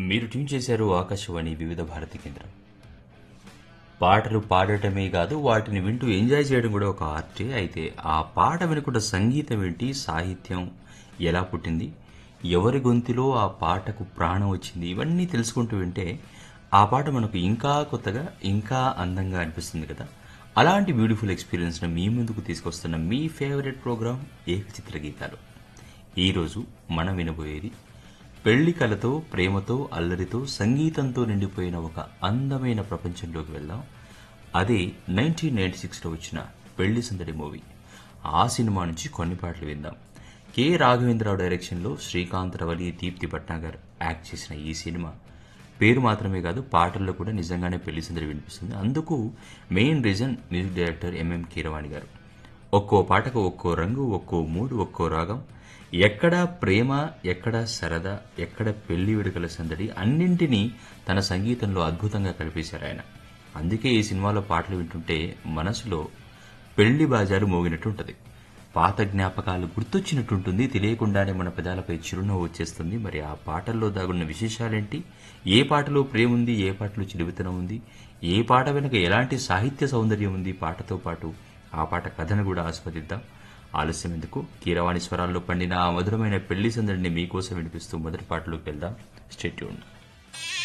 మీరు ట్యూన్ చేశారు ఆకాశవాణి వివిధ భారతి కేంద్రం పాటలు పాడటమే కాదు వాటిని వింటూ ఎంజాయ్ చేయడం కూడా ఒక ఆర్టే అయితే ఆ పాట వెనుకుంట సంగీతం ఏంటి సాహిత్యం ఎలా పుట్టింది ఎవరి గొంతులో ఆ పాటకు ప్రాణం వచ్చింది ఇవన్నీ తెలుసుకుంటూ వింటే ఆ పాట మనకు ఇంకా కొత్తగా ఇంకా అందంగా అనిపిస్తుంది కదా అలాంటి బ్యూటిఫుల్ ఎక్స్పీరియన్స్ను మీ ముందుకు తీసుకొస్తున్న మీ ఫేవరెట్ ప్రోగ్రాం ఏకచిత్ర గీతాలు ఈరోజు మనం వినబోయేది పెళ్లి కలతో ప్రేమతో అల్లరితో సంగీతంతో నిండిపోయిన ఒక అందమైన ప్రపంచంలోకి వెళ్దాం అదే నైన్టీన్ నైన్టీ సిక్స్లో వచ్చిన పెళ్లి సందడి మూవీ ఆ సినిమా నుంచి కొన్ని పాటలు విందాం కె రాఘవేంద్రరావు డైరెక్షన్లో శ్రీకాంత్ రవలి దీప్తి భట్నాగర్ యాక్ట్ చేసిన ఈ సినిమా పేరు మాత్రమే కాదు పాటల్లో కూడా నిజంగానే పెళ్లి సందడి వినిపిస్తుంది అందుకు main reason music director MM Keeravani garu ఒక్కో పాటకు ఒక్కో రంగు ఒక్కో మూడు ఒక్కో రాగం ఎక్కడ ప్రేమ ఎక్కడ సరదా ఎక్కడ పెళ్లి వేడుకల సందడి అన్నింటినీ తన సంగీతంలో అద్భుతంగా కలిపేశారు ఆయన అందుకే ఈ సినిమాలో పాటలు వింటుంటే మనసులో పెళ్లి బాజారు మోగినట్టు ఉంటుంది పాత జ్ఞాపకాలు గుర్తొచ్చినట్టుంటుంది తెలియకుండానే మన పెదాలపై చిరునవ్వు వచ్చేస్తుంది మరి ఆ పాటల్లో దాగున్న విశేషాలేంటి ఏ పాటలో ప్రేమ ఉంది ఏ పాటలో చిలువితనం ఉంది ఏ పాట వెనుక ఎలాంటి సాహిత్య సౌందర్యం ఉంది పాటతో పాటు ఆ పాట కథను కూడా ఆస్వాదిద్దాం ఆలస్యం ఎందుకు కీరవాణి స్వరాల్లో పండిన ఆ మధురమైన పెళ్లి సందడిని మీకోసం వినిపిస్తూ మొదటి పాటలోకి వెళ్దాం స్టేట్యూన్